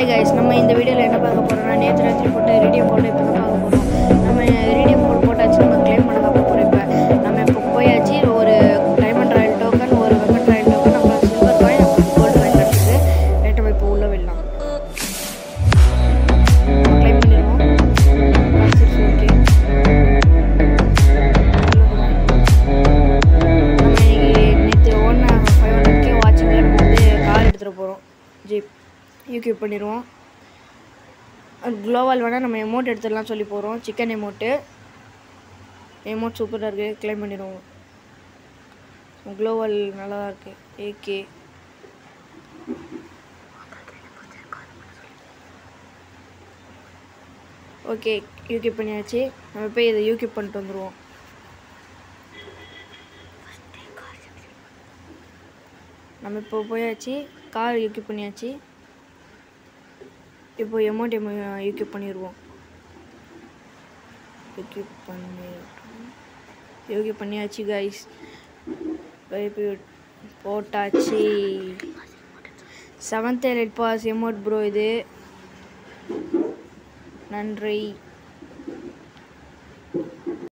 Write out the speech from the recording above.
hi guys நம்ம இந்த வீடியோவில் என்ன பார்க்க போகிறோம்னா நேற்று ராத்திரி போட்ட ரேடியம் போட்டு இப்போ தான் பார்க்க போகிறோம் நம்ம ரேடியம் போர்டு போட்டாச்சு நம்ம க்ளைம் பண்ண பார்க்க போகிறோம் இப்போ நம்ம இப்போ போயாச்சு ஒரு டைமண்ட் ராயல் டோக்கன் ஒரு வெப்பன் ராயல் டோக்கன் நம்ம சில்வர் காயின் அப்புறம் கோல்டு காயின் கிடச்சிது ரைட்டை இப்போ உள்ளே விடலாம் க்ளைம் பண்ணிடுவோம் கிடச்சிருச்சு ஓகே நம்ம இன்னைக்கு நேற்று ஒன் ஃபைவ் ஹண்ட்ரட் கே வாட்சிங்கில் நம்ம வந்து கார் எடுத்துகிட்டு போகிறோம் ஜீப் யூகியூப் பண்ணிடுவோம் க்ளோவால் வேணால் நம்ம எமௌண்ட் எடுத்துடலாம் சொல்லி போகிறோம் சிக்கன் எமௌண்ட்டு எமௌண்ட் சூப்பராக இருக்குது க்ளைம் பண்ணிடுவோம் க்ளோவால் நல்லா தான் இருக்குது ஏகே ஓகே யூகிப் பண்ணியாச்சு நம்ம போய் இதை யூகிப் பண்ணிட்டு வந்துடுவோம் நம்ம இப்போ போயாச்சு கார் யூகிப் பண்ணியாச்சு இப்போ எமௌண்ட் யூகிப் பண்ணிடுவோம் யூகிப் பண்ணிட்டோம் யூகிப் பண்ணியாச்சு கைஸ் போட்டாச்சு seventh elite pass amount bro இது நன்றி